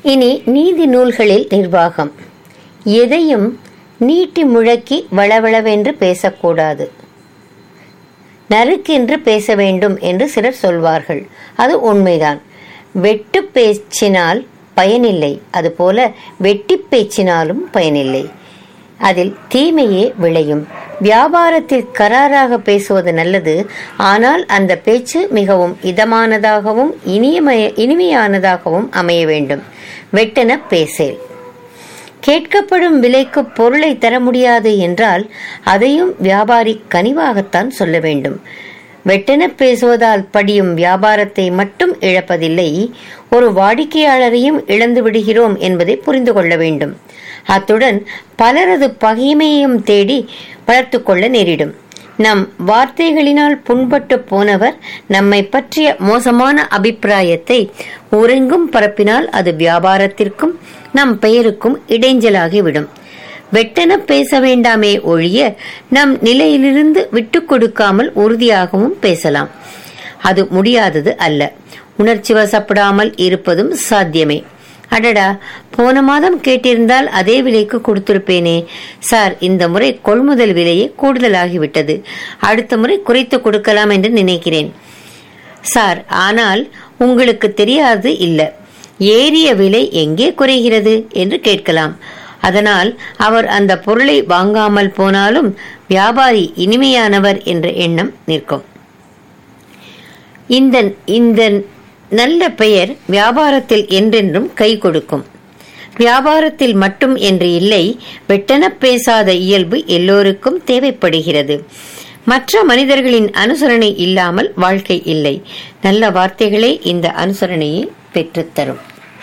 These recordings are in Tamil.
இனி நீதி நூல்களில் நிர்வாகம் எதையும் நீட்டி முழக்கி வளவளவென்று பேசக்கூடாது நறுக்கென்று பேச வேண்டும் என்று சிலர் சொல்வார்கள் அது உண்மைதான் வெட்டு பேச்சினால் பயனில்லை அதுபோல வெட்டி பேச்சினாலும் பயனில்லை அதில் தீமையே விளையும் வியாபாரத்தில் கராராக பேசுவது நல்லது ஆனால் அந்த பேச்சு மிகவும் இதமானதாகவும் இனியமய இனிமையானதாகவும் அமைய வேண்டும் வெட்டென பேசேல் கேட்கப்படும் விலைக்கு பொருளை தர முடியாது என்றால் அதையும் வியாபாரி கனிவாகத்தான் சொல்ல வேண்டும் வெட்டென பேசுவதால் படியும் வியாபாரத்தை மட்டும் இழப்பதில்லை ஒரு வாடிக்கையாளரையும் இழந்து விடுகிறோம் என்பதை புரிந்து கொள்ள வேண்டும் அத்துடன் பலரது பகைமையையும் தேடி வளர்த்து கொள்ள நேரிடும் நம் வார்த்தைகளினால் புண்பட்டு போனவர் நம்மை பற்றிய மோசமான அபிப்பிராயத்தை ஊரெங்கும் பரப்பினால் அது வியாபாரத்திற்கும் நம் பெயருக்கும் இடைஞ்சலாகிவிடும் வெட்டென பேச வேண்டாமே ஒழிய நம் நிலையிலிருந்து விட்டு கொடுக்காமல் உறுதியாகவும் பேசலாம் அது முடியாதது அல்ல உணர்ச்சி வசப்படாமல் இருப்பதும் சாத்தியமே அடடா போன மாதம் கேட்டிருந்தால் அதே விலைக்கு கொடுத்திருப்பேனே சார் இந்த முறை கொள்முதல் விலையே கூடுதலாகிவிட்டது அடுத்த முறை குறைத்து கொடுக்கலாம் என்று நினைக்கிறேன் சார் ஆனால் உங்களுக்கு தெரியாது இல்ல ஏறிய விலை எங்கே குறைகிறது என்று கேட்கலாம் அதனால் அவர் அந்த பொருளை வாங்காமல் போனாலும் வியாபாரி இனிமையானவர் என்ற எண்ணம் நிற்கும் இந்த இந்த நல்ல பெயர் வியாபாரத்தில் என்றென்றும் கை கொடுக்கும் வியாபாரத்தில் மட்டும் என்று இல்லை வெட்டென பேசாத இயல்பு எல்லோருக்கும் தேவைப்படுகிறது மற்ற மனிதர்களின் அனுசரணை இல்லாமல் வாழ்க்கை இல்லை நல்ல வார்த்தைகளே இந்த அனுசரணையை பெற்றுத்தரும்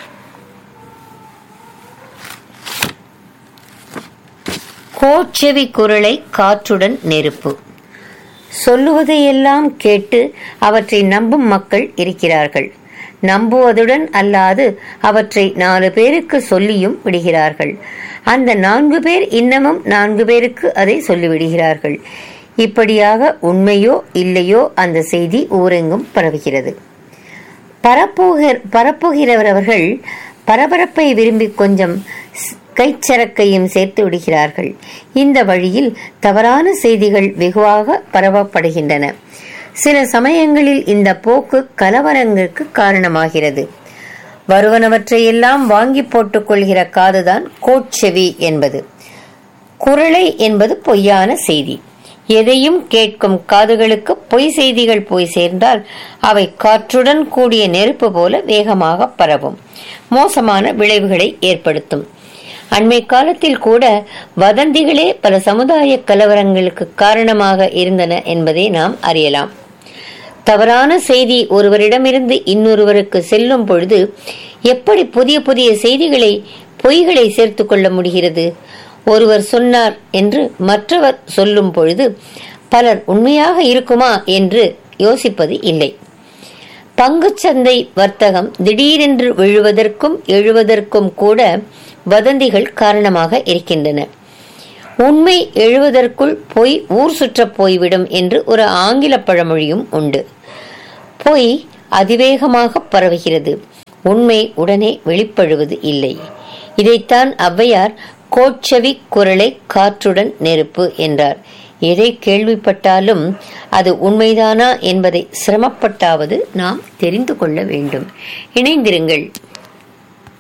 கோச்செவி குரலை காற்றுடன் நெருப்பு சொல்லுவதையெல்லாம் கேட்டு அவற்றை நம்பும் மக்கள் இருக்கிறார்கள் நம்புவதுடன் அல்லாது அவற்றை நாலு பேருக்கு சொல்லியும் விடுகிறார்கள் அந்த நான்கு பேர் இன்னமும் நான்கு பேருக்கு அதை சொல்லிவிடுகிறார்கள் இப்படியாக உண்மையோ இல்லையோ அந்த செய்தி ஊரெங்கும் பரவுகிறது பரப்புகிற பரப்புகிறவர்கள் பரபரப்பை விரும்பி கொஞ்சம் கைச்சரக்கையும் சேர்த்து விடுகிறார்கள் இந்த வழியில் தவறான செய்திகள் வெகுவாக பரவப்படுகின்றன சில சமயங்களில் இந்த போக்கு கலவரங்களுக்கு காரணமாகிறது வருவனவற்றையெல்லாம் வாங்கி போட்டுக் கொள்கிற காதுதான் கோட்செவி என்பது குரலை என்பது பொய்யான செய்தி எதையும் கேட்கும் காதுகளுக்கு பொய் செய்திகள் போய் சேர்ந்தால் அவை காற்றுடன் கூடிய நெருப்பு போல வேகமாக பரவும் மோசமான விளைவுகளை ஏற்படுத்தும் அண்மை காலத்தில் கூட வதந்திகளே பல சமுதாய கலவரங்களுக்கு காரணமாக இருந்தன என்பதை நாம் அறியலாம் தவறான செய்தி ஒருவரிடமிருந்து இன்னொருவருக்கு செல்லும் பொழுது எப்படி புதிய புதிய செய்திகளை பொய்களை சேர்த்து கொள்ள முடிகிறது ஒருவர் சொன்னார் என்று மற்றவர் சொல்லும் பொழுது பலர் உண்மையாக இருக்குமா என்று யோசிப்பது இல்லை பங்குச்சந்தை வர்த்தகம் திடீரென்று விழுவதற்கும் எழுவதற்கும் கூட வதந்திகள் காரணமாக இருக்கின்றன உண்மை எழுவதற்குள் பொய் ஊர் சுற்றப் போய்விடும் என்று ஒரு ஆங்கில பழமொழியும் உண்டு பொய் அதிவேகமாக பரவுகிறது உண்மை உடனே வெளிப்படுவது இல்லை இதைத்தான் ஔவையார் கோட்சவி குரலை காற்றுடன் நெருப்பு என்றார் எதை கேள்விப்பட்டாலும் அது உண்மைதானா என்பதை சிரமப்பட்டாவது நாம் தெரிந்து கொள்ள வேண்டும் இணைந்திருங்கள்